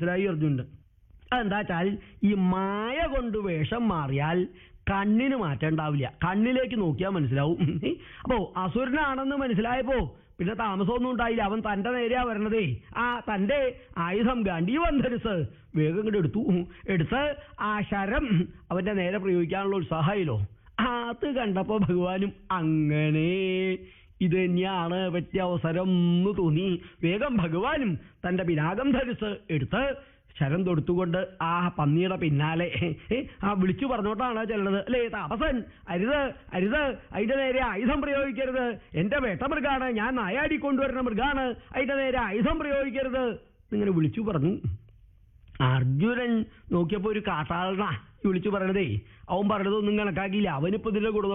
മനസ്സിലായി അർജുനുണ്ട് അതെന്താ വെച്ചാൽ ഈ മായ കൊണ്ട് വേഷം മാറിയാൽ കണ്ണിന് മാറ്റം ഉണ്ടാവില്ല കണ്ണിലേക്ക് നോക്കിയാൽ മനസ്സിലാവും അപ്പോ അസുരനാണെന്ന് മനസ്സിലായപ്പോ പിന്നെ താമസമൊന്നും ഉണ്ടായില്ല അവൻ തന്റെ നേരെയാ വരണതേ ആ തന്റെ ആയുധം ഗണ്ഡീവൻ ധരിച്ച് വേഗം ഇങ്ങോട്ട് എടുത്തു എടുത്ത് ആ ശരം അവന്റെ നേരെ പ്രയോഗിക്കാനുള്ള ഉത്സാഹമായില്ലോ അത് കണ്ടപ്പോ ഭഗവാനും അങ്ങനെ ഇത് തന്നെയാണ് പറ്റിയ അവസരം എന്ന് തോന്നി വേഗം ഭഗവാനും തന്റെ പിനാകം ധരിച്ച് എടുത്ത് ശരം തൊടുത്തുകൊണ്ട് ആ പന്നിയുടെ പിന്നാലെ ഏ, ആ വിളിച്ചു പറഞ്ഞോട്ടാണ് ചെല്ലണത് അല്ലേ താപസൻ അരുത് അരുത് അതിന്റെ നേരെ ആയുധം പ്രയോഗിക്കരുത് എന്റെ വേട്ടമൃഗാണ് ഞാൻ നായാടി കൊണ്ടുവരുന്ന മൃഗാണ് അതിന്റെ നേരെ ആയുധം പ്രയോഗിക്കരുത് ഇങ്ങനെ വിളിച്ചു പറഞ്ഞു അർജുനൻ നോക്കിയപ്പോ ഒരു കാട്ടാളനാ ഈ വിളിച്ചു പറയണതേ അവൻ പറഞ്ഞതൊന്നും കണക്കാക്കിയില്ല അവനിപ്പോ ഇതിന്റെ കൂടെ